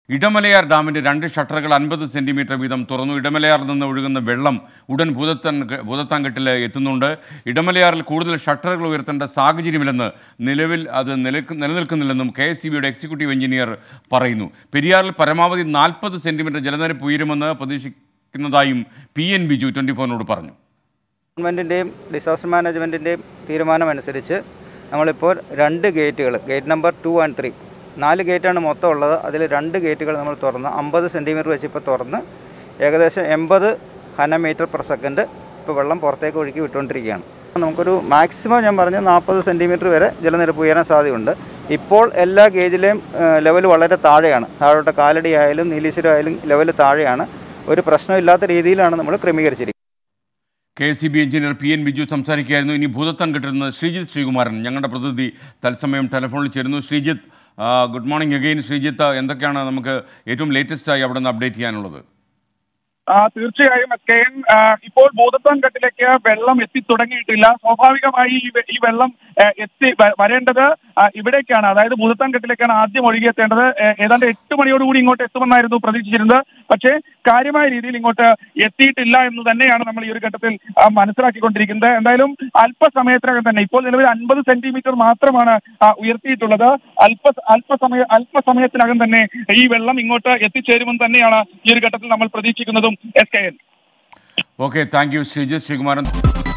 ഇടമലയാർ ഡാമിന്റെ രണ്ട് ഷട്ടറുകൾ അൻപത് സെന്റിമീറ്റർ വീതം തുറന്നു ഇടമലയാറിൽ നിന്ന് ഒഴുകുന്ന വെള്ളം ഉടൻ ഭൂതത്താൻ ഭൂതത്താൻകെട്ടിൽ എത്തുന്നുണ്ട് ഇടമലയാറിൽ കൂടുതൽ ഷട്ടറുകൾ ഉയർത്തേണ്ട സാഹചര്യമില്ലെന്ന് നിലവിൽ അത് നിലക്ക് നിലനിൽക്കുന്നില്ലെന്നും കെ എസ് സി ബിയുടെ എക്സിക്യൂട്ടീവ് എഞ്ചിനീയർ പറയുന്നു പെരിയാറിൽ പരമാവധി നാൽപ്പത് സെന്റിമീറ്റർ ജലനിരപ്പ് ഉയരുമെന്ന് പ്രതീക്ഷിക്കുന്നതായും പി എൻ ബിജു ട്വന്റി ഫോറിനോട് പറഞ്ഞു ഗവൺമെൻറ്റിൻ്റെയും ഡിസാസ്റ്റർ മാനേജ്മെൻറ്റിൻ്റെയും തീരുമാനമനുസരിച്ച് നമ്മളിപ്പോൾ രണ്ട് ഗേറ്റുകൾ gate number two and three നാല് ഗേറ്റാണ് മൊത്തം ഉള്ളത് അതിൽ രണ്ട് ഗേറ്റുകൾ നമ്മൾ തുറന്ന് അമ്പത് സെൻറ്റിമീറ്റർ വെച്ച് ഇപ്പോൾ തുറന്ന് ഏകദേശം എൺപത് ഹനമീറ്റർ പെർ സെക്കൻഡ് ഇപ്പോൾ വെള്ളം പുറത്തേക്ക് ഒഴുക്കി വിട്ടുകൊണ്ടിരിക്കുകയാണ് നമുക്കൊരു മാക്സിമം ഞാൻ പറഞ്ഞ നാൽപ്പത് സെൻറ്റിമീറ്റർ വരെ ജലനിരപ്പ് ഉയരാൻ സാധ്യതയുണ്ട് ഇപ്പോൾ എല്ലാ ഗേജിലെയും ലെവൽ വളരെ താഴെയാണ് താഴോട്ട് കാലടി ആയാലും നീലീശ്വരം ആയാലും ലെവൽ താഴെയാണ് ഒരു പ്രശ്നമില്ലാത്ത രീതിയിലാണ് നമ്മൾ ക്രമീകരിച്ചിരിക്കുന്നത് K C B engineer P N Biju സംസാരിക്കുകയായിരുന്നു ഇനി ഭൂതത്താൻ കിട്ടുന്ന ശ്രീജിത്ത് ശ്രീകുമാരൻ ഞങ്ങളുടെ പ്രതിനിധി തത്സമയം ടെലിഫോണിൽ ചേരുന്നു ശ്രീജിത്ത് ആ, ഗുഡ് മോർണിംഗ് അഗെയിൻ ശ്രീജിത്ത് എന്തൊക്കെയാണ് നമുക്ക് ഏറ്റവും ലേറ്റസ്റ്റ് ആയി അവിടെ നിന്ന് അപ്ഡേറ്റ് ചെയ്യാനുള്ളത് ആ, തീർച്ചയായും എസ് കെ എൻ ആ, ഇപ്പോൾ ഭൂതത്താൻ ഘട്ടിലേക്ക് വെള്ളം എത്തി തുടങ്ങിയിട്ടില്ല സ്വാഭാവികമായി ഈ വെ- ഈ വെള്ളം ആ, എത്തി വ- വരേണ്ടത് ആ, ഇവിടേക്കാണ് അതായത് ഭൂതത്താൻ ഘട്ടിലേക്കാണ് ആദ്യം ഒഴുകിയെത്തേണ്ടത് ഏ, ഏതാണ്ട് എട്ട് മണിയോടുകൂടി ഇങ്ങോട്ട് എത്തുമെന്നായിരുന്നു പ്രതീക്ഷിച്ചിരുന്നത് പക്ഷേ കാര്യമായ രീതിയിൽ ഇങ്ങോട്ട് എത്തിയിട്ടില്ല എന്ന് തന്നെയാണ് നമ്മൾ ഈ ഒരു ഘട്ടത്തിൽ ആ, മനസ്സിലാക്കിക്കൊണ്ടിരിക്കുന്നത് എന്തായാലും അല്പസമയത്തിനകം തന്നെ ഇപ്പോൾ നിലവിൽ അൻപത് സെന്റിമീറ്റർ മാത്രമാണ് ആ, ഉയർത്തിയിട്ടുള്ളത് അല്പ അല്പസമയ അല്പസമയത്തിനകം തന്നെ ഈ വെള്ളം ഇങ്ങോട്ട് എത്തിച്ചേരുമെന്ന് തന്നെയാണ് ഈ ഒരു ഘട്ടത്തിൽ നമ്മൾ പ്രതീക്ഷിക്കുന്നതും S K N okay thank you Sreejith Sreekumaran